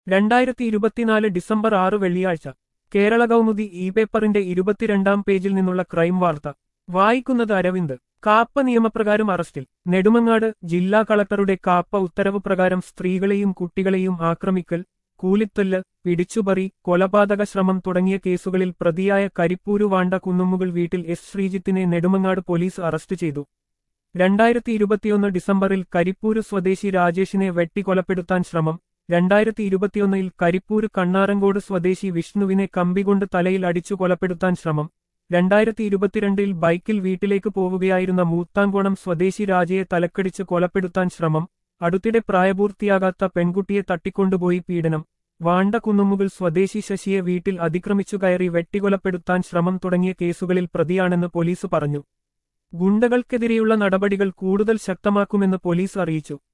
രണ്ടായിരത്തി ഇരുപത്തിനാല് ഡിസംബർ ആറ് വെള്ളിയാഴ്ച കേരള കൗമുദി ഇ പേപ്പറിന്റെ ഇരുപത്തിരണ്ടാം പേജിൽ നിന്നുള്ള ക്രൈം വാർത്ത വായിക്കുന്നത് അരവിന്ദ് കാപ്പ നിയമപ്രകാരം അറസ്റ്റിൽ നെടുമങ്ങാട് ജില്ലാ കളക്ടറുടെ കാപ്പ ഉത്തരവ് പ്രകാരം സ്ത്രീകളെയും കുട്ടികളെയും ആക്രമിക്കൽ കൂലിത്തല്ല് പിടിച്ചുപറി കൊലപാതക ശ്രമം തുടങ്ങിയ കേസുകളിൽ പ്രതിയായ കരിപ്പൂരു വാണ്ട കുന്നുമുകൾ വീട്ടിൽ എസ് ശ്രീജിത്തിനെ നെടുമങ്ങാട് പോലീസ് അറസ്റ്റ് ചെയ്തു രണ്ടായിരത്തി ഇരുപത്തിയൊന്ന് ഡിസംബറിൽ കരിപ്പൂര് സ്വദേശി രാജേഷിനെ വെട്ടിക്കൊലപ്പെടുത്താൻ ശ്രമം രണ്ടായിരത്തി ഇരുപത്തിയൊന്നിൽ കരിപ്പൂര് കണ്ണാറങ്കോട് സ്വദേശി വിഷ്ണുവിനെ കമ്പികൊണ്ട് തലയിൽ അടിച്ചു കൊലപ്പെടുത്താൻ ശ്രമം രണ്ടായിരത്തി ഇരുപത്തിരണ്ടിൽ ബൈക്കിൽ വീട്ടിലേക്ക് പോവുകയായിരുന്ന മൂത്താങ്കോണം സ്വദേശി രാജയെ തലക്കടിച്ച് കൊലപ്പെടുത്താൻ ശ്രമം അടുത്തിടെ പ്രായപൂർത്തിയാകാത്ത പെൺകുട്ടിയെ തട്ടിക്കൊണ്ടുപോയി പീഡനം വാണ്ട കുന്നുമുകൾ സ്വദേശി ശശിയെ വീട്ടിൽ അതിക്രമിച്ചു കയറി വെട്ടിക്കൊലപ്പെടുത്താൻ ശ്രമം തുടങ്ങിയ കേസുകളിൽ പ്രതിയാണെന്ന് പോലീസ് പറഞ്ഞു ഗുണ്ടകൾക്കെതിരെയുള്ള നടപടികൾ കൂടുതൽ ശക്തമാക്കുമെന്ന് പോലീസ് അറിയിച്ചു